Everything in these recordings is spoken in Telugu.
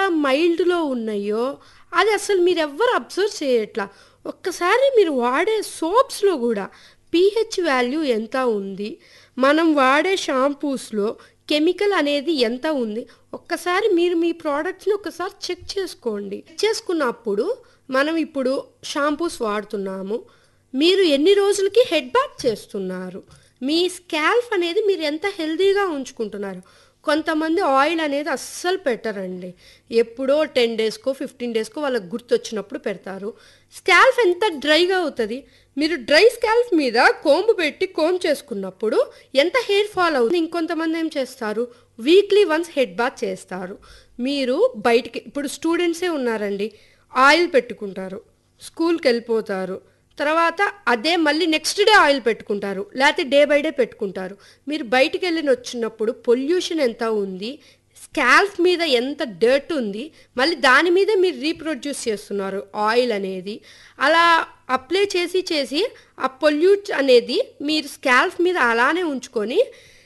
మైల్డ్లో ఉన్నాయో అది అసలు మీరు ఎవ్వరు అబ్జర్వ్ చేయట్లా ఒక్కసారి మీరు వాడే సోప్స్లో కూడా పీహెచ్ వాల్యూ ఎంత ఉంది మనం వాడే షాంపూస్లో కెమికల్ అనేది ఎంత ఉంది ఒక్కసారి మీరు మీ ప్రోడక్ట్స్ని ఒకసారి చెక్ చేసుకోండి చేసుకున్నప్పుడు మనం ఇప్పుడు షాంపూస్ వాడుతున్నాము మీరు ఎన్ని రోజులకి హెడ్ బాత్ చేస్తున్నారు మీ స్కాల్ఫ్ అనేది మీరు ఎంత హెల్తీగా ఉంచుకుంటున్నారు కొంతమంది ఆయిల్ అనేది అస్సలు పెట్టరండి ఎప్పుడో టెన్ డేస్కో ఫిఫ్టీన్ డేస్కో వాళ్ళకి గుర్తొచ్చినప్పుడు పెడతారు స్కాల్ఫ్ ఎంత డ్రైగా అవుతుంది మీరు డ్రై స్కాల్ఫ్ మీద కోంబు పెట్టి కోమ్ చేసుకున్నప్పుడు ఎంత హెయిర్ ఫాల్ అవుతుంది ఇంకొంతమంది ఏం చేస్తారు వీక్లీ వన్స్ హెడ్ బాత్ చేస్తారు మీరు బయటికి ఇప్పుడు స్టూడెంట్సే ఉన్నారండి ఆయిల్ పెట్టుకుంటారు స్కూల్కి వెళ్ళిపోతారు తర్వాత అదే మళ్ళీ నెక్స్ట్ డే ఆయిల్ పెట్టుకుంటారు లేకపోతే డే బై డే పెట్టుకుంటారు మీరు బయటికి వెళ్ళిన వచ్చినప్పుడు పొల్యూషన్ ఎంత ఉంది స్కాల్ఫ్ మీద ఎంత డర్ట్ ఉంది మళ్ళీ దాని మీద మీరు రీప్రొడ్యూస్ చేస్తున్నారు ఆయిల్ అనేది అలా అప్లై చేసి చేసి ఆ పొల్యూట్ అనేది మీరు స్కాల్ఫ్ మీద అలానే ఉంచుకొని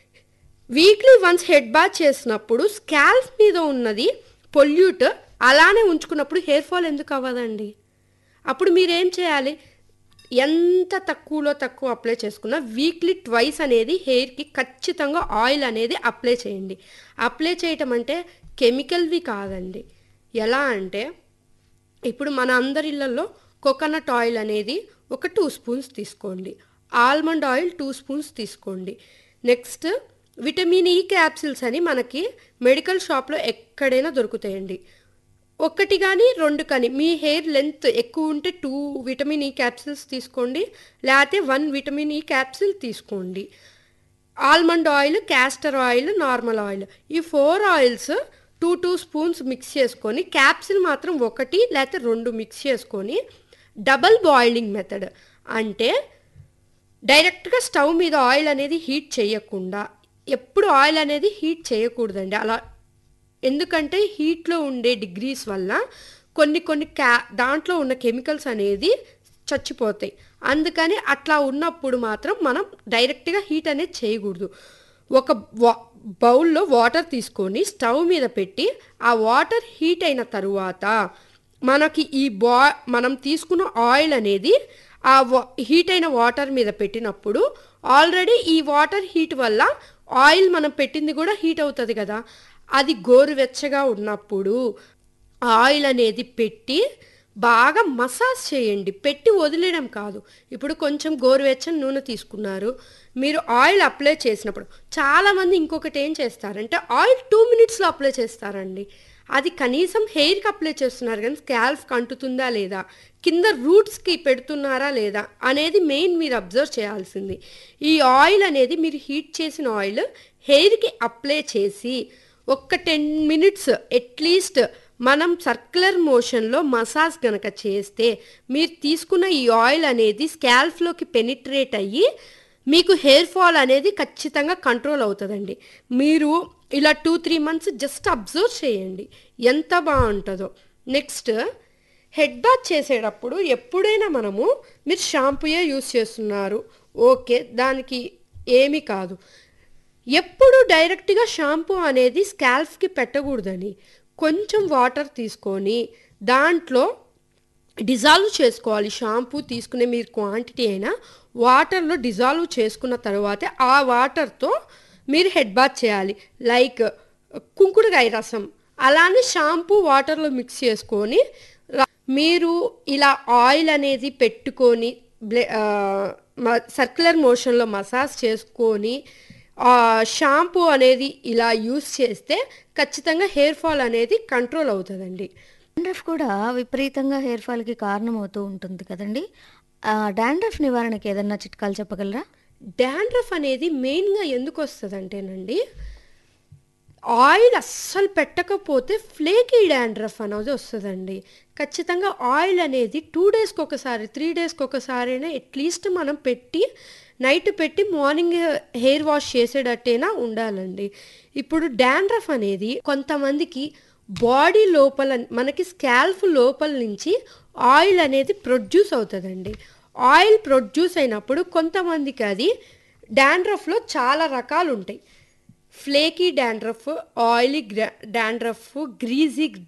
వీక్లీ వన్స్ హెడ్ బాత్ చేసినప్పుడు స్కాల్ఫ్ మీద ఉన్నది పొల్యూట్ అలానే ఉంచుకున్నప్పుడు హెయిర్ ఫాల్ ఎందుకు అవ్వదండి అప్పుడు మీరేం చేయాలి ఎంత తక్కువలో తక్కువ అప్లై చేసుకున్నా వీక్లీ ట్వైస్ అనేది హెయిర్కి ఖచ్చితంగా ఆయిల్ అనేది అప్లై చేయండి అప్లై చేయటం అంటే కెమికల్వి కాదండి ఎలా అంటే ఇప్పుడు మన అందరి ఇళ్ళల్లో కోకోనట్ ఆయిల్ అనేది ఒక టూ స్పూన్స్ తీసుకోండి ఆల్మండ్ ఆయిల్ టూ స్పూన్స్ తీసుకోండి నెక్స్ట్ విటమిన్ ఈ క్యాప్సిల్స్ అని మనకి మెడికల్ షాప్లో ఎక్కడైనా దొరుకుతాయండి ఒకటి కానీ రెండు కానీ మీ హెయిర్ లెంత్ ఎక్కువ ఉంటే టూ విటమిన్ ఈ క్యాప్సిల్స్ తీసుకోండి లేకపోతే వన్ విటమిన్ ఈ క్యాప్సిల్ తీసుకోండి almond oil castor oil normal oil ఈ four oils two two spoons mix చేసుకొని క్యాప్సిల్ మాత్రం ఒకటి లేకపోతే రెండు మిక్స్ చేసుకొని డబల్ బాయిలింగ్ మెథడ్ అంటే డైరెక్ట్గా స్టవ్ మీద ఆయిల్ అనేది హీట్ చేయకుండా ఎప్పుడు ఆయిల్ అనేది హీట్ చేయకూడదండి అలా ఎందుకంటే హీట్లో ఉండే డిగ్రీస్ వల్ల కొన్ని కొన్ని క్యా దాంట్లో ఉన్న కెమికల్స్ అనేది చచ్చిపోతాయి అందుకని అట్లా ఉన్నప్పుడు మాత్రం మనం డైరెక్ట్గా హీట్ అనేది చేయకూడదు ఒక వా బౌల్లో వాటర్ తీసుకొని స్టవ్ మీద పెట్టి ఆ వాటర్ హీట్ అయిన తరువాత మనకి ఈ బా మనం తీసుకున్న ఆయిల్ అనేది ఆ వా హీట్ అయిన వాటర్ మీద పెట్టినప్పుడు ఆల్రెడీ ఈ వాటర్ హీట్ వల్ల ఆయిల్ మనం పెట్టింది కూడా హీట్ అవుతుంది కదా అది గోరువెచ్చగా ఉన్నప్పుడు ఆయిల్ అనేది పెట్టి బాగా మసాజ్ చేయండి పెట్టి వదిలేయడం కాదు ఇప్పుడు కొంచెం గోరువెచ్చని నూనె తీసుకున్నారు మీరు ఆయిల్ అప్లై చేసినప్పుడు చాలామంది ఇంకొకటి ఏం చేస్తారంటే ఆయిల్ టూ మినిట్స్లో అప్లై చేస్తారండి అది కనీసం హెయిర్కి అప్లై చేస్తున్నారు కానీ స్కాల్ఫ్కి అంటుతుందా లేదా కింద రూట్స్కి పెడుతున్నారా లేదా అనేది మెయిన్ మీరు అబ్జర్వ్ చేయాల్సింది ఈ ఆయిల్ అనేది మీరు హీట్ చేసిన ఆయిల్ హెయిర్కి అప్లై చేసి ఒక్క టెన్ మినిట్స్ అట్లీస్ట్ మనం సర్క్యులర్ మోషన్లో మసాజ్ గనక చేస్తే మీరు తీసుకున్న ఈ ఆయిల్ అనేది స్కాల్ఫ్లోకి పెనిట్రేట్ అయ్యి మీకు హెయిర్ ఫాల్ అనేది ఖచ్చితంగా కంట్రోల్ అవుతుందండి మీరు ఇలా two three months just observe చేయండి ఎంత బాగుంటుందో నెక్స్ట్ హెడ్ బాత్ చేసేటప్పుడు ఎప్పుడైనా మనము మీరు షాంపూయే యూస్ చేస్తున్నారు ఓకే దానికి ఏమీ కాదు ఎప్పుడు డైరెక్ట్గా షాంపూ అనేది స్కాల్ఫ్కి పెట్టకూడదని కొంచెం వాటర్ తీసుకొని దాంట్లో డిజాల్వ్ చేసుకోవాలి షాంపూ తీసుకునే మీరు క్వాంటిటీ అయినా వాటర్లో డిజాల్వ్ చేసుకున్న తర్వాతే ఆ వాటర్తో మీరు హెడ్ బాత్ చేయాలి లైక్ కుంకుడుకాయ రసం అలానే షాంపూ వాటర్లో మిక్స్ చేసుకొని ర- మీరు ఇలా ఆయిల్ అనేది పెట్టుకొని బ్లె సర్క్యులర్ మోషన్లో మసాజ్ చేసుకొని ఆ షాంపూ అనేది ఇలా యూస్ చేస్తే ఖచ్చితంగా హెయిర్ ఫాల్ అనేది కంట్రోల్ అవుతుందండి డాండ్రఫ్ కూడా విపరీతంగా హెయిర్ ఫాల్కి కారణం అవుతూ ఉంటుంది కదండి ఆ డాండ్రఫ్ నివారణకి ఏదన్నా చిట్కాలు చెప్పగలరా డాండ్రఫ్ అనేది మెయిన్గా ఎందుకు వస్తుందంటేనండి ఆయిల్ అస్సలు పెట్టకపోతే ఫ్లేకీ డాండ్రఫ్ అనేది వస్తుందండి ఖచ్చితంగా ఆయిల్ అనేది టూ డేస్కి ఒకసారి త్రీ డేస్కి ఒకసారి అయినా అట్లీస్ట్ మనం పెట్టి నైట్ పెట్టి మార్నింగ్ హెయిర్ వాష్ చేసేటట్టేనా ఉండాలండి ఇప్పుడు డాండ్రఫ్ అనేది కొంతమందికి బాడీ లోపల మనకి స్కాల్ఫ్ లోపల నుంచి ఆయిల్ అనేది ప్రొడ్యూస్ అవుతుందండి ఆయిల్ ప్రొడ్యూస్ అయినప్పుడు కొంతమందికి అది డాండ్రఫ్లో చాలా రకాలు ఉంటాయి flaky dandruff oily dandruff greasy